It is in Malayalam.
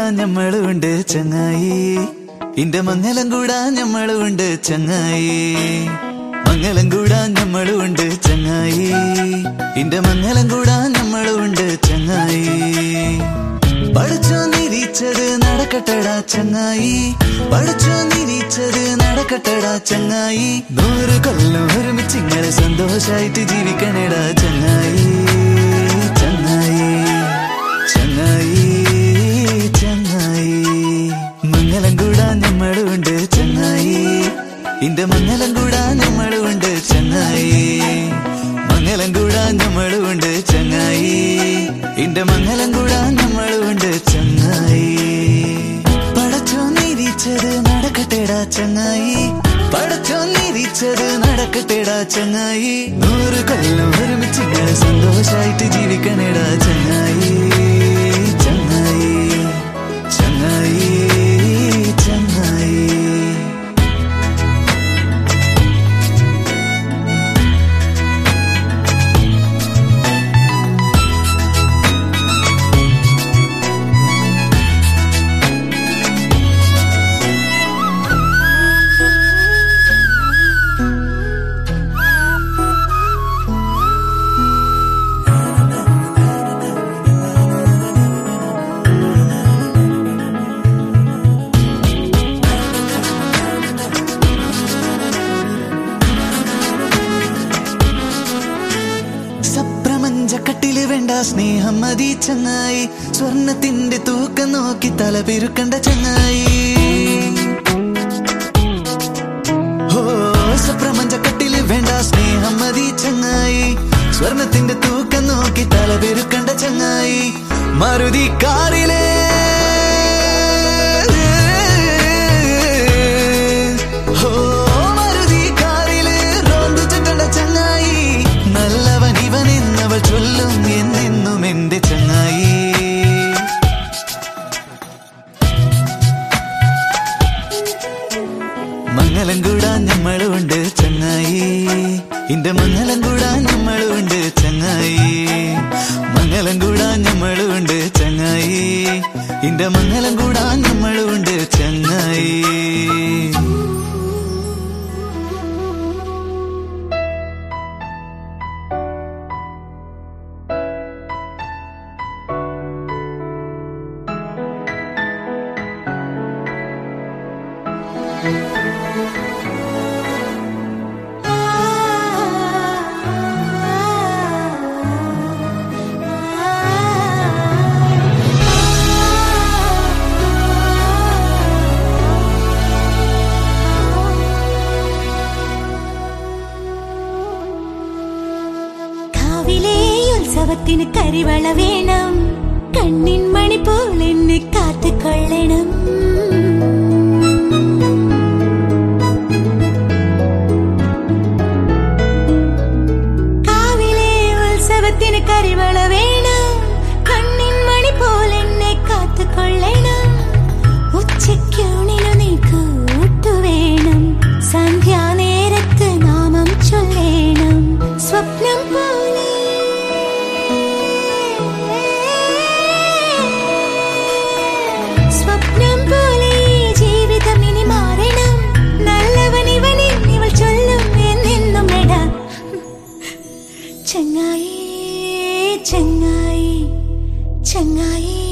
കൂടാൻ ഞമ്മളുണ്ട് ചങ്ങായി ഇന്റെ മംഗലം കൂടാൻ ഞമ്മളുണ്ട് ചങ്ങായി മംഗലം കൂടാൻ ഞമ്മളുണ്ട് ചങ്ങായി ഇന്റെ മംഗലം കൂടാൻ ഞമ്മളുണ്ട് ചങ്ങായി പഠിച്ചോ നിരീച്ചത് നടക്കട്ടടാ ചങ്ങായി പഠിച്ചോ നിരീച്ചത് നടക്കട്ടടാ ചങ്ങായി നൂറ് കൊല്ലം ഒരുമിച്ച് ഇങ്ങനെ സന്തോഷായിട്ട് ജീവിക്കണടാ ചങ്ങായി ചങ്ങായി ചങ്ങായി ചങ്ങായി മംഗലം കൂടാൻ നമ്മളുണ്ട് ചങ്ങായി ഇന്റെ മംഗലം കൂടാൻ നമ്മളുണ്ട് ചങ്ങായി മംഗലം കൂടാൻ നമ്മളുണ്ട് ചങ്ങായി ഇന്റെ മംഗലം കൂടാൻ നമ്മളുണ്ട് ചങ്ങായി പടച്ചോ നിരീച്ചത് നടക്കട്ടെടാ ചങ്ങായി പടച്ചോ നിരീച്ചത് നടക്കട്ടെടാ ചങ്ങായി നൂറ് കൊല്ലം ഒരുമിച്ച് ഇങ്ങനെ സന്തോഷായിട്ട് ജീവിക്കണേടാ ചങ്ങായി ചങ്ങായി ചങ്ങായി ചങ്ങായി സപ്രമഞ്ചക്കട്ടില് വേണ്ട സ്നേഹം മതി ചങ്ങായി സ്വർണത്തിന്റെ തൂക്കം നോക്കി തല പെരുക്കണ്ട ചങ്ങായി ഓ സപ്രമഞ്ചക്കട്ടില് വേണ്ട സ്നേഹം മതി ചങ്ങായി സ്വർണത്തിന്റെ തൂക്കം നോക്കി തല പെരുക്കണ്ട ചങ്ങായി മരുതി കാറിലേ ഓ മരുതി കാറില് റോന്ത് ചുറ്റണ്ട ചങ്ങായി നല്ലവൻ ഇവൻ എന്നവൾ ചൊല്ലും എന്നെന്നും എന്റെ ചങ്ങായി മംഗലം കൂടാൻ നമ്മളുണ്ട് ചങ്ങായി ഇന്റെ മംഗലം കൂടാൻ നമ്മളുണ്ട് ചങ്ങായി മംഗലം കൂടാൻ നമ്മളുണ്ട് ചങ്ങായി ഇന്റെ മംഗലം കൂടാൻ നമ്മളുണ്ട് ചങ്ങായി കാവിലെ ഉത്സവത്തിന് കരിവള വേണം കണ്ണിൻ മണി പോൽ എന്നെ കാത്തുകൊള്ളണം കാവിലെ ഉത്സവത്തിന് കരിവള വേണം കണ്ണിൻ മണി പോൽ എന്നെ കാത്തുകൊള്ളണം ഉച്ചയ്ക്കൂണിനു നീ കൂട്ടുവേണം സന്ധ്യാനേരത്ത് നാമം ചൊല്ലേണം സ്വപ്നം പോലെ സ്വപ്നം പോലെ ഈ ജീവിതം ഇനി മാറണം നല്ലവൻ ഇവനെ ഇവൾ ചൊല്ലും എന്നെന്നും എടാ ചങ്ങായി ചങ്ങായി ചങ്ങായി